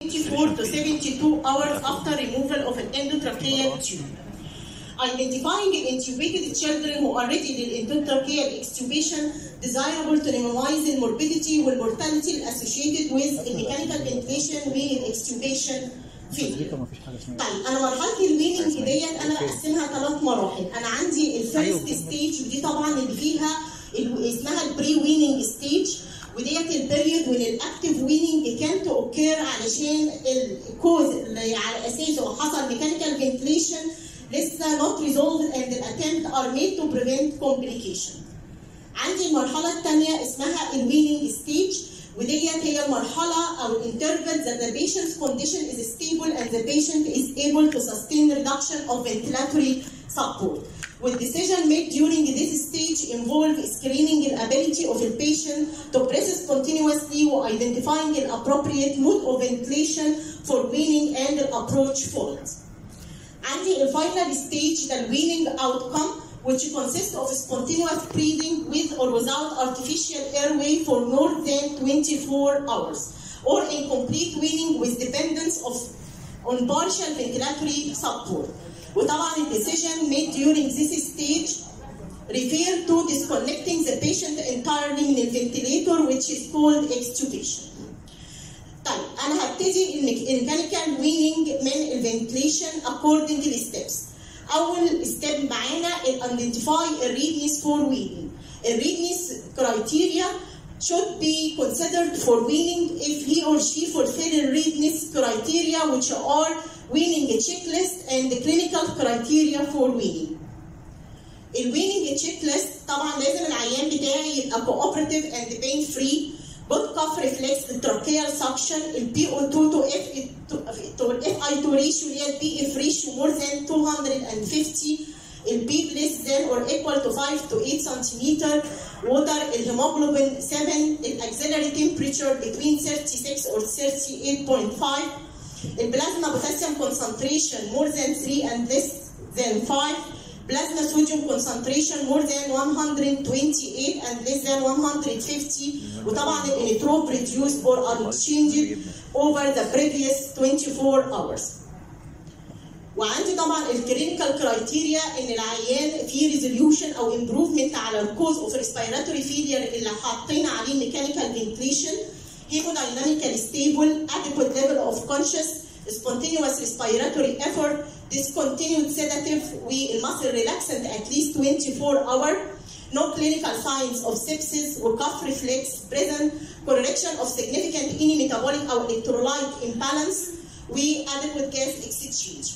24 to 72 hours after removal of an endotracheal tube. Identifying intubated children who are ready للendotracheal extubation desirable to minimize the morbidity والmortality associated with the mechanical ventilation والاكستوبيشن failure. طيب انا مرحله الويننج ديت انا بقسمها ثلاث مراحل انا عندي الفيرست ستيج ودي طبعا اللي فيها ال- اسمها البري ويننج ستيج وديت البيريود when الاكتف ويننج كان تو اوكير علشان الكوز اللي على اساسه حصل ميكانيكال فنتليشن لسه not resolved and the attempt are made to prevent complication. عندي المرحلة الثانية اسمها الويننج ستيج وديت هي المرحلة أو الانترفال that the patient's condition is stable and the patient is able to sustain reduction of ventilatory support. With decision made during this stage involve screening the ability of the patient to breathe continuously or identifying the appropriate mode of ventilation for weaning and the approach forward. عندي الفاينل ستيج the weaning outcome which consists of spontaneous breathing with or without artificial airway for more than 24 hours or incomplete weaning with dependence of on partial ventilatory support. وطبعا the decision made during this stage refer to disconnecting the patient entirely من الفنتليتور which is called extubation. طيب انا هبتدي الميكانيكال ويننج من الفنتليشن according to steps. اول ستيب معانا identify الريدنس فور weaning. الريدنس criteria should be considered for weaning if he or she fulfill the readiness criteria which are weaning checklist and the clinical criteria for weaning. الويننج تشيك ليست طبعا لازم العيان بتاعي يبقى cooperative and pain free good cough reflex tracheal suction البي او 2 to اف تو الاف اي 2 ريشيو اللي هي البي اف ريشيو more than 250 البي less than or equal to 5 to 8 centimeter water الهيموجلوبين 7 الاكسلري temperature between 36 or 38.5 البلازما potassium concentration more than 3 and less than 5 plasma sodium concentration more than 128 and less than 150 وطبعا الانتروب reduced or unchanged over the previous 24 hours. وعندي طبعا الكلينيكال كرايتيريا ان العيان في ريزوليوشن او امبروفمنت على الكوز اوف ريسبيراتوري فيلير اللي حاطين عليه ميكانيكال فنتليشن hemodynamically stable adequate level of conscious spontaneous respiratory effort discontinued sedative والmuscle relaxant at least 24 hour no clinical signs of sepsis or cough reflex present correction of significant any metabolic or electrolyte imbalance adequate gas exchange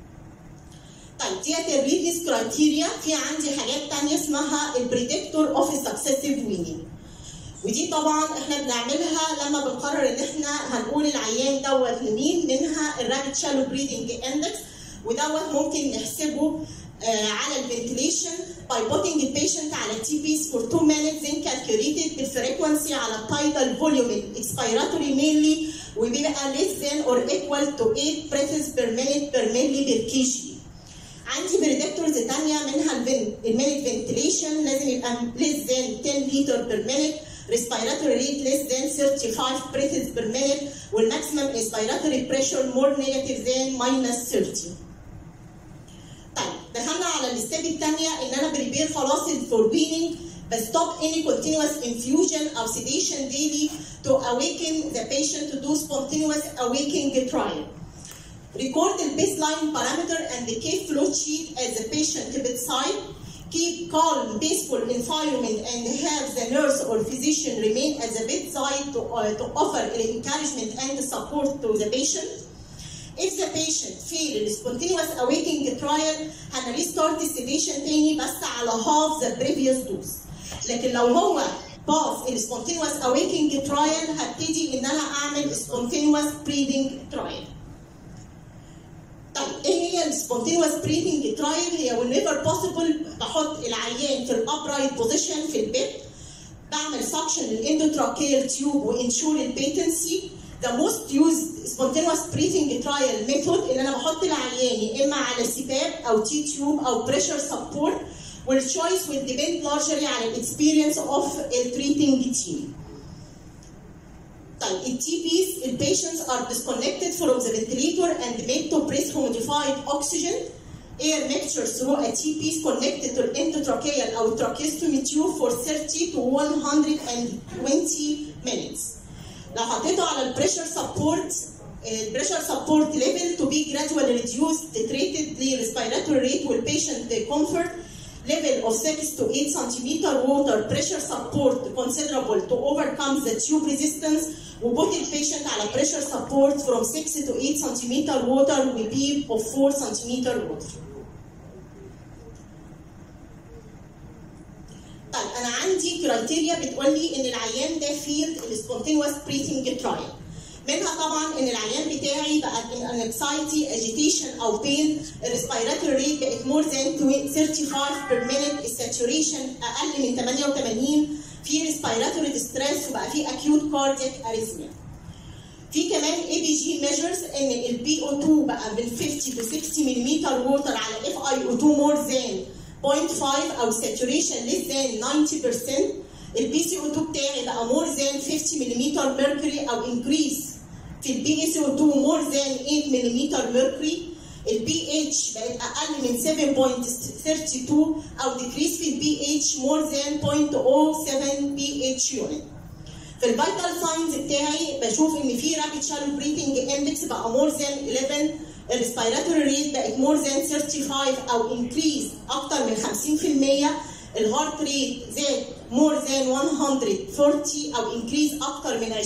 طيب ديت الريدنس كرايتيريا في عندي حاجات تانية اسمها البريدكتور اوف سكسيسيف ويننج ودي طبعا احنا بنعملها لما بنقرر ان احنا هنقول العيان دوت لمين منها الرابid شالو بريدنج اندكس ودوت ممكن نحسبه آه على الفنتليشن by putting the patient على تي بيس for 2 minutes then calculated بالفريكونسي على التايدال فوليوم expiratory mainly وبيبقى less than or equal to 8 breaths per minute per milli per kg عندي بريدكتورز تانية منها المينيت فنتليشن لازم يبقى less than 10 لتر per minute respiratory rate less than 35 breaths per minute والماكسيمم respiratory pressure more negative than minus 30 طيب دخلنا على الستيب الثانية ان انا بريبير خلاص الفور ويننج بستوب any continuous infusion او sedation daily to awaken the patient to do spontaneous awakening trial. Record the baseline parameter and the case flow sheet as the patient bedside. Keep calm, peaceful environment and have the nurse or physician remain at the bedside to, uh, to offer encouragement and support to the patient. If the patient fail the spontaneous awakening trial هن restart sedation تاني بس على half the previous dose. لكن لو هو باص السبونتينوس awakening trial هبتدي ان انا اعمل spontaneous breathing trial. طيب ايه هي السبونتينوس بريدنج ترايل هي whenever possible بحط العيان في الابرايت بوزيشن في البيت بعمل سكشن للاندوتراكيال تيوب وانشور البيتنسي the most used spontaneous breathing trial method ان انا بحط العيان يا اما على سباب او تي تيوب او بريشر سبورت والchoice will depend largely على الاكسبيرينس of the treating team. طيب التي بيز البيشنتس are disconnected from the ventilator and made to breathe humidified oxygen air mixture through a T-piece connected to endotracheal or tracheostomy tube for 30 to 120 minutes. لو حطيته على البريشر سبورت البريشر سبورت ليفل to be gradually reduced titrated the respiratory rate will patient the comfort level of 6 to 8 centimeter water pressure support considerable to overcome the tube resistance وput the patient على pressure support from 6 to 8 centimeter water will be of 4 centimeter water. طيب انا عندي كرايتيريا بتقول لي ان العيان ده فيلد السبونتينوس بريثنج ترايل منها طبعا ان العيان بتاعي بقى ان انكسايتي اجيتيشن او بين الريسبيراتوري ريت بقت مور ذان 35 بير مينيت الساتوريشن اقل من 88 في ريسبيراتوري ديستريس وبقى في اكيوت كاردياك اريثميا في كمان اي بي جي ميجرز ان البي او 2 بقى من 50 to 60 ملم ووتر على اف اي او 2 مور ذان 0.5 او saturation less than 90% البي سي او 2 بتاعي بقى more than 50 ملم mercury او increase في البي اي سي او 2 more than 8 ملم mercury البي اتش بقت اقل من 7.32 او decrease في البي اتش more than 0.07 بي اتش unit في الفيتال ساينز بتاعي بشوف ان في رابيد شالو بريثنج اندكس بقى مور ذان 11 الريسبيراتوري ريت بقت مور ذان 35 او انكريز اكتر من 50% الهارت ريت زاد مور ذان 140 او انكريز اكتر من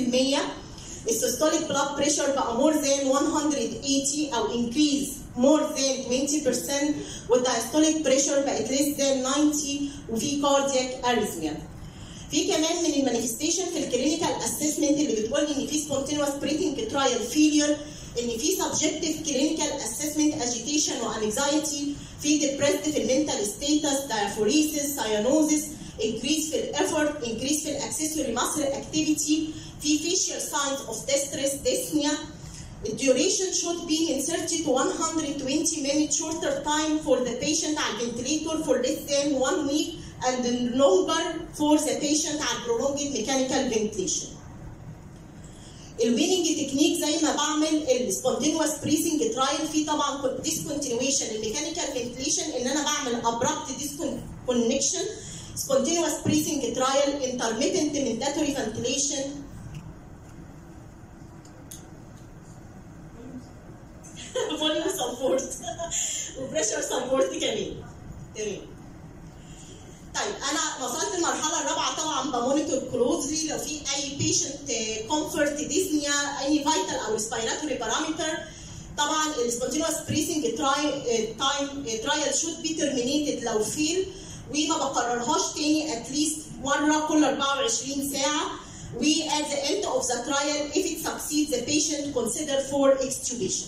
20% السيستوليك بلاد بريشر بقى مور ذان 180 او انكريز مور ذان 20% والدايستوليك بريشر بقت ليس ذان 90 وفي كاردياك اريثميا في كمان من المانيفستيشن في الكلينيكال اسسمنت اللي بتقول ان في سبونتينوس بريثنج ترايل فيلير ان في سبجكتيف كلينيكال اسسمنت اجيتيشن وانكزايتي في ديبريسد في المنتال ستيتس دايفوريسيس سايانوزيس انكريز في الافورت انكريز في الاكسسوري ماسل اكتيفيتي في فيشيال ساينز اوف distress dyspnea The duration should be in 30 to 120 minutes shorter time for the patient على ventilator for less than one week and longer for the patient على prolonged mechanical ventilation. الويننج تكنيك زي ما بعمل السبونتينوس بريسنج ترايل في طبعا ديسكونتينيويشن الميكانيكال فنتليشن ان انا بعمل ابرابت ديسكونكشن سبونتينوس بريسنج ترايل انترميتنت منداتوري فنتليشن فوليوم سبورت وبريشر سبورت كمان تمام طيب انا وصلت المرحله الرابعه طبعا بمونيتور كلوزلي لو في اي بيشنت كومفورت ديزنيا اي فيتال او ريسبيراتوري بارامتر طبعا السبونتينوس بريسنج تايم ترايل شود بي ترمينيتد لو فيل وما بكررهاش تاني اتليست مره كل 24 ساعه و at the end of the trial if it succeeds the patient consider for extubation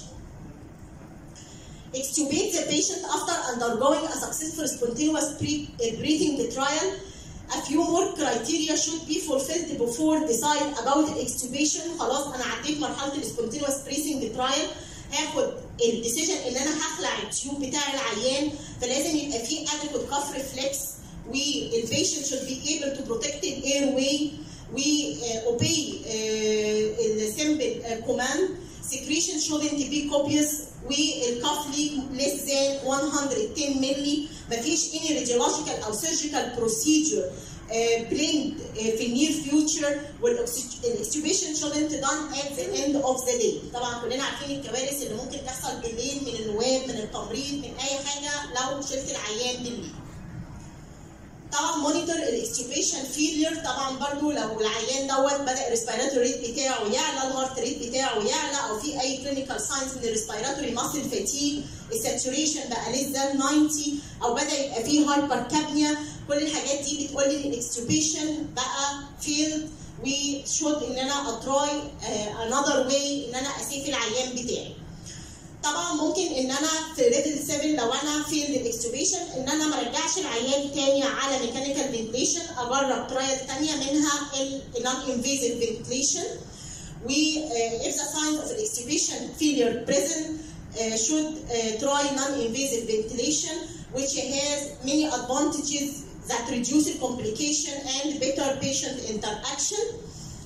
extubate the patient after undergoing a successful spontaneous breathing trial. A few more criteria should be fulfilled before decide about extubation. خلاص انا عديت مرحله السبونتينوس بريسنج ترايل هاخد الديسيجن ان انا هخلع التيوب بتاع العيان فلازم يبقى في adequate cuff reflex والبيشنت should be able to protect the airway we uh, obey uh, the simple uh, command secretion shouldn't be copious والكاف ليك less than 110 مللي مفيش any radiological او surgical procedure بليند في النير فيوتشر والاكستوبيشن shouldn't done at the end of the day طبعا كلنا عارفين الكوارث اللي ممكن تحصل بالليل من النواب من التمريض من اي حاجه لو شلت العيان بالليل طبعا مونيتور الاكستوبيشن فيلير طبعا برضو لو العيان دوت بدا الريسبيراتوري ريت بتاعه يعلى الهارت ريت بتاعه يعلى او في اي كلينيكال ساينز من الريسبيراتوري ماسل فاتيج الساتوريشن بقى ليس ذان 90 او بدا يبقى فيه هايبر كابنيا كل الحاجات دي بتقول لي ان الاكستوبيشن بقى فيلد وشود ان انا اتراي انذر واي ان انا اسيف العيان بتاعي طبعا ممكن ان انا في ليفل 7 لو انا في الاكستوبيشن ان انا ما ارجعش العيان تاني على ميكانيكال فنتليشن اجرب ترايل ثانيه منها النون انفيزيف فنتليشن و uh, if the signs of extubation failure present uh, should uh, try non-invasive ventilation which has many advantages that reduce complication and better patient interaction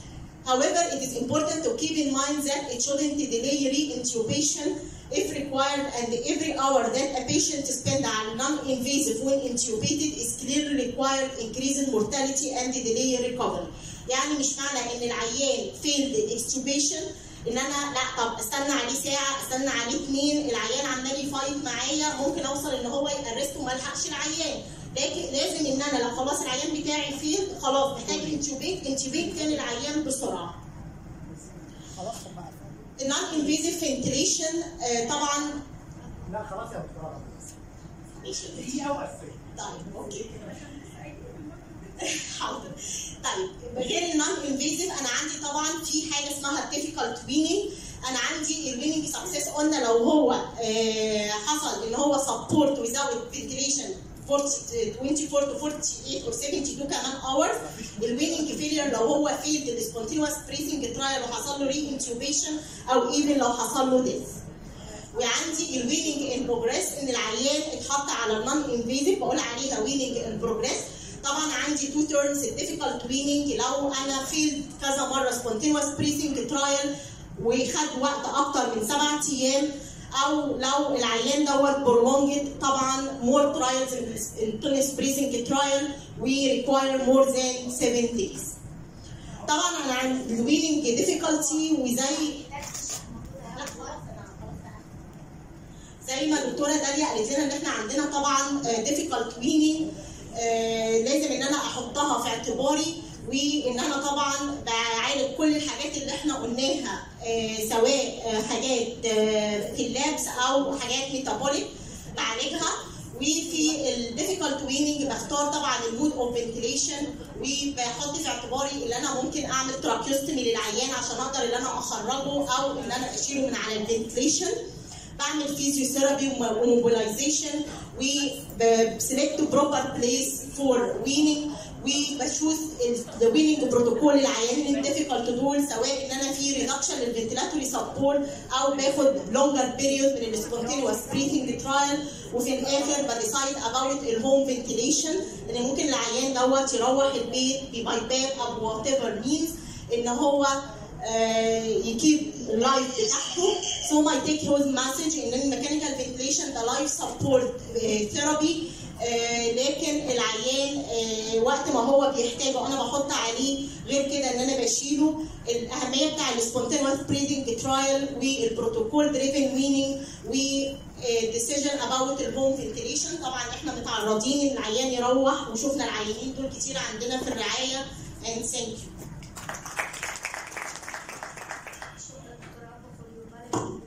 However, it is important to keep in mind that it shouldn't delay re-intubation if required and every hour that a patient spend on non-invasive when intubated is clearly required increase in mortality and delay recovery. يعني مش معنى ان العيان failed extubation ان انا لا طب استنى عليه ساعه استنى عليه اثنين العيان عمال يفايت معايا ممكن اوصل ان هو يأرست وما الحقش العيان لكن لازم ان انا لو خلاص العيان بتاعي فين خلاص محتاج انتوبيت انتوبيت تاني العيان بسرعه خلاص طب بقى النون انفيزيف فنتليشن طبعا لا خلاص يا دكتوره ماشي دقيقه وقفل طيب اوكي حاضر طيب غير النون انفيزيف انا عندي طبعا في حاجه اسمها difficult weaning انا عندي الويننج سكسس قلنا لو هو آه، حصل ان هو سبورت without ventilation 40 24 to 48 or 72 كمان hours الويننج فيلير لو هو فيلد السبونتينوس بريسنج ترايل وحصل له ري انتوبيشن او ايفن لو حصل له ديث وعندي الويننج ان بروجريس ان العيان اتحط على النون انفيزيف بقول عليها ويننج ان بروجريس طبعا عندي تو تيرمز الديفيكالت ويننج لو انا فيلد كذا مره سبونتينوس بريسنج ترايل وخد وقت اكتر من سبع ايام او لو العيان دوت برولونجد طبعا مور ترايلز سبونتينوس بريسنج ترايل وي ريكواير مور ذان 7 دايز طبعا انا عندي الويننج ديفيكالتي وزي زي ما الدكتوره داليا قالت لنا ان احنا عندنا طبعا ديفيكالت ويننج لازم ان انا احطها في اعتباري وان انا طبعا بعالج كل الحاجات اللي احنا قلناها آه، سواء آه، حاجات آه، في اللابس او حاجات ميتابوليك بعالجها وفي الديفيكالت ويننج بختار طبعا المود اوف فنتيليشن وبحط في اعتباري ان انا ممكن اعمل تراكيوستمي للعيان عشان اقدر ان انا اخرجه او ان انا اشيله من على الفنتيليشن بعمل فيزيوثيرابي وموبيلايزيشن وبسلكت بروبر بليس فور ويننج وبشوف الويننج بروتوكول العيانين الديفيكالت دول سواء ان انا في ريدكشن للفنتيلاتوري سبورت او باخد لونجر بيريود من السبونتينوس بريثنج ترايل وفي الاخر بديسايد اباوت الهوم فنتيليشن ان ممكن العيان دوت يروح البيت بباي باب او وات ايفر مينز ان هو يكيب اللايف بتاعته so my take home message ان الميكانيكال فنتيليشن ده لايف سبورت ثيرابي لكن العيان آه، وقت ما هو بيحتاجه انا بحط عليه غير كده ان انا بشيله الاهميه بتاع السبونتينوس بريدنج ترايل والبروتوكول دريفن ويننج و ديسيجن اباوت الهوم فنتيليشن طبعا احنا متعرضين ان العيان يروح وشفنا العيانين دول كتير عندنا في الرعايه and thank you شكرا دكتورة عبد for your valuable